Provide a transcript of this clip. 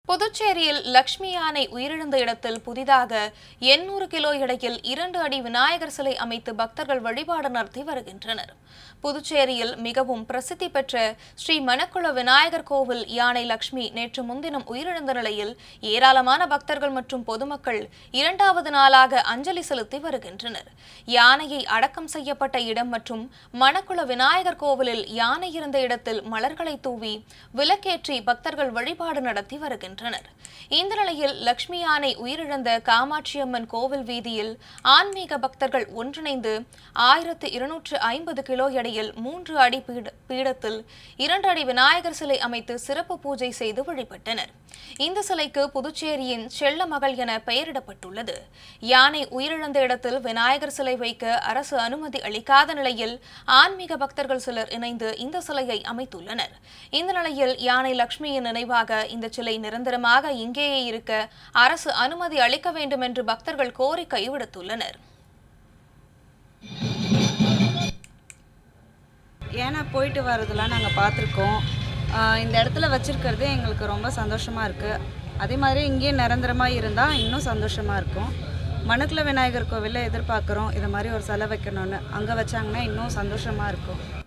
புதுச்சேரியில் லக்ஷ்மி யானை உயிரிழந்த இடத்தில் புதிதாக எண்ணூறு கிலோ எடையில் இரண்டு அடி விநாயகர் சிலை அமைத்து பக்தர்கள் வழிபாடு நடத்தி வருகின்றனர் புதுச்சேரியில் மிகவும் பிரசித்தி பெற்ற ஸ்ரீ மணக்குள விநாயகர் கோவில் யானை லக்ஷ்மி நேற்று முன்தினம் உயிரிழந்த நிலையில் ஏராளமான பக்தர்கள் மற்றும் பொதுமக்கள் இரண்டாவது நாளாக அஞ்சலி செலுத்தி வருகின்றனர் யானையை அடக்கம் செய்யப்பட்ட இடம் மற்றும் மணக்குள விநாயகர் கோவிலில் யானை இருந்த இடத்தில் மலர்களை தூவி விளக்கேற்றி பக்தர்கள் வழிபாடு நடத்தி வருகின்றனர் இந்த நிலையில் லக்ஷ்மி யானை உயிரிழந்த காமாட்சியம்மன் கோவில் வீதியில் ஆன்மீக பக்தர்கள் ஒன்றிணைந்து ஆயிரத்து இருநூற்று ஐம்பது கிலோ எடையில் மூன்று அடி பீட- பீடத்தில் இரண்டு அடி விநாயகர் சிலை அமைத்து சிறப்பு பூஜை செய்து வழிபட்டனர் இந்த சிலைக்கு புதுச்சேரியின் செல்ல மகள் என பெயரிடப்பட்டுள்ளது யானை உயிரிழந்த இடத்தில் விநாயகர் சிலை வைக்க அரசு அனுமதி அளிக்காத நிலையில் ஆன்மீக பக்தர்கள் சிலர் இணைந்து இந்த சிலையை அமைத்துள்ளனர் இந்த நிலையில் யானை லட்சுமியின் நினைவாக இந்த சிலை நிரந்தரமாக இங்கேயே இருக்க அரசு அனுமதி அளிக்க வேண்டும் என்று பக்தர்கள் கோரிக்கை விடுத்துள்ளனர் ஏன்னா போயிட்டு வரதெல்லாம் நாங்கள் பார்த்துருக்கோம் ஆஹ் இந்த இடத்துல வச்சுருக்கிறது எங்களுக்கு ரொம்ப சந்தோஷமாக இருக்குது அதே மாதிரி இங்கேயே நிரந்தரமாக இருந்தால் இன்னும் சந்தோஷமாக இருக்கும் மணக்குள விநாயகர் கோவிலில் எதிர்பார்க்குறோம் இது மாதிரி ஒரு சிலை வைக்கணும்னு அங்கே வச்சாங்கன்னா இன்னும் சந்தோஷமாக இருக்கும்